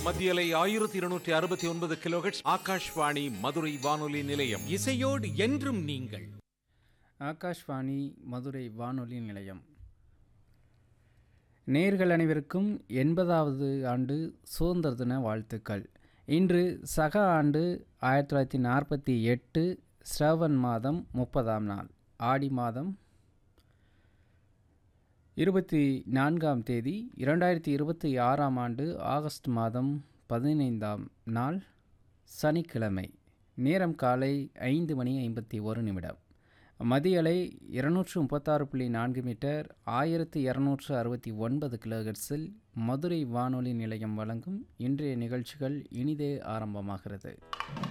மத்தியலை ஆயிரத்தி இருநூற்றி அறுபத்தி ஒன்பது கிலோஹெட்ஸ் ஆகாஷ்வாணி மதுரை வானொலி நிலையம் இசையோடு என்றும் நீங்கள் ஆகாஷ்வாணி மதுரை வானொலி நிலையம் நேர்கள் அனைவருக்கும் எண்பதாவது ஆண்டு சுதந்திர தின வாழ்த்துக்கள் இன்று சக ஆண்டு ஆயிரத்தி தொள்ளாயிரத்தி நாற்பத்தி எட்டு ஸ்ரவன் மாதம் முப்பதாம் நாள் ஆடி மாதம் இருபத்தி நான்காம் தேதி இரண்டாயிரத்தி இருபத்தி ஆறாம் ஆண்டு ஆகஸ்ட் மாதம் பதினைந்தாம் நாள் சனிக்கிழமை நேரம் காலை ஐந்து மணி ஐம்பத்தி ஒரு நிமிடம் மதியலை இருநூற்று முப்பத்தாறு புள்ளி நான்கு மீட்டர் ஆயிரத்தி இரநூற்று அறுபத்தி ஒன்பது கிலோஹெர்ட்ஸில் மதுரை வானொலி நிலையம் வழங்கும் இன்றைய நிகழ்ச்சிகள் இனிதே ஆரம்பமாகிறது